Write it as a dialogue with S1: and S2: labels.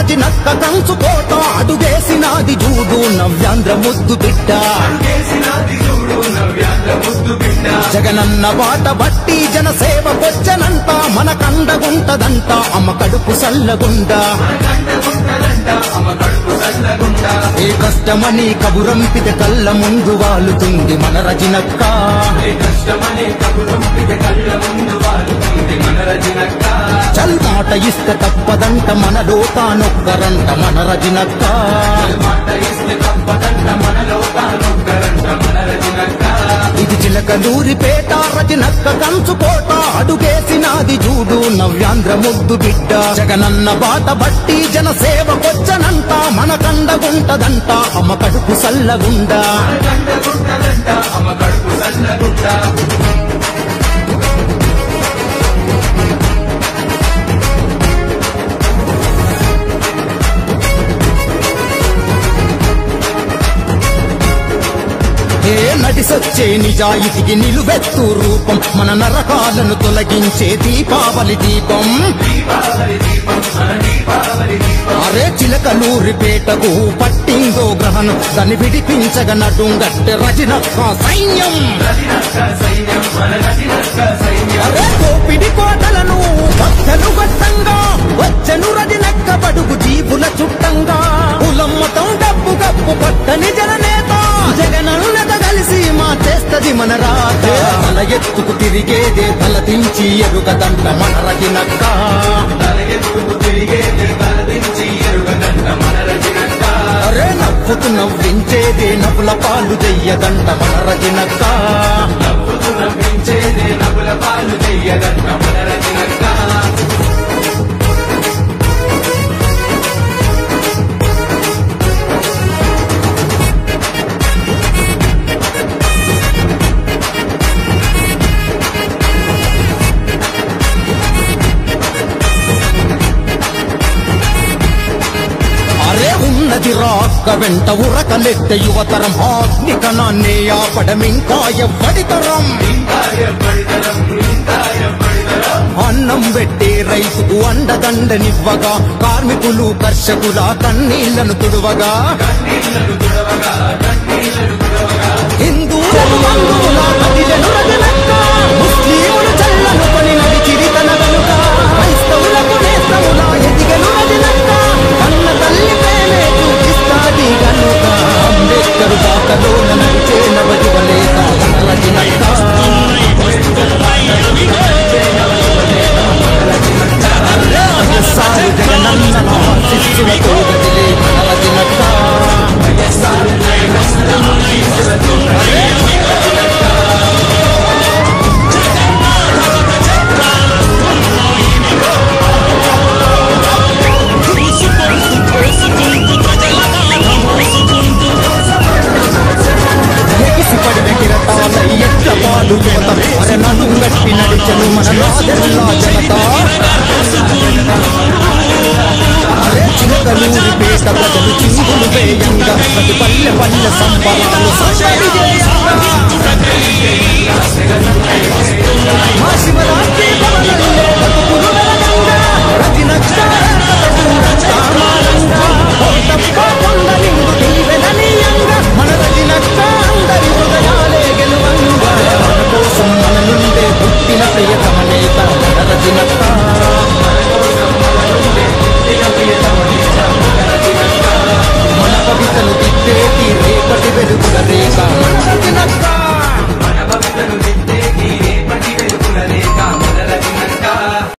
S1: రజినక్క కంచు కోట అడుగేసినాది జూడు నవ్యాంధ్ర ముద్దు బిడ్డ జగనన్న బాట బట్టి జనసేవ కొచ్చనంట మన కండగుంటదంట అమ్మ కడుపు సల్లగుండా ఏ కష్టమని కబురంపితే కళ్ళ ముందు వాలుతుంది మన రజినక్క చల్ మాట ఇస్తే తప్పదంట మనలో తానొక్కరంట మన రజినక్క ఇది చిలకలూరిపేట రజనక్క కంచుకోట అడుగేసినాది జూడు నవ్యాంధ్ర ముద్దు బిడ్డ జగనన్న బాట బట్టి జనసేవ కొచ్చనంట మన కండగుంటదంట అమ్మ కడుపు సల్లగుండా ఏ నడిసొచ్చే నిజాయితీకి నిలువెత్తు రూపం మన నరకాలను తొలగించే దీపావళి దీపం అరే చిలకలూరి పేటకు పట్టిందో గ్రహణం దాన్ని విడిపించగ నడుంగట్టె రజనక్క సైన్యం అరే కోపిడి కోటలను భక్తలు గట్టంగా వచ్చను రజనక్క బడుగు జీవుల చుట్టంగా కులం మతం డబ్బు గప్పు పట్టని జననేత జగనన్నత కలిసి మా చేస్తది మన రాత తల ఎత్తుకు తిరిగేదే తల దించి ఎరుగదంట మన రజనక్క అరే నవ్వుతూ నవ్వించేదే నవ్వుల పాలు చెయ్యదంట మన రజనక్క అరే ఉన్నది రాక్క వెంట ఉరకలెత్త యువతరం ఆత్మికనాన్ని ఆపడమింకా ఎవ్వడితరం అన్నం పెట్టే రైతుకు అండదండనివ్వగా కార్మికులు కర్షకుల కన్నీళ్లను తుడవగా హిందువులను బంధువుల కదిలెను రజనక్క. ముస్లిములు చల్లను కొని నడిచిరి తన వెనుక. క్రైస్తవులకు నేస్తముల ఎదిగెను రజనక్క. కన్న తల్లి ప్రేమే చూపిస్తాది గనుక. అంబేద్కరు బాటలోన నడిచే నవయువలేత మన రజనక్క. సారు జగనన్న శిష్యులతో గదిలే మన రజనక్క. ఎగిసిపడిన కిరటాల ఎట్ల పాలు కోత అర నన్ను గట్టి నడిచను మన నాదెల్లా జనత అరే చిలకలూరి పేట ప్రజలు చింగులు వేయంగా ప్రతి పల్లె పల్లె సంబరాలు సందడి చేయంగా. మా శివ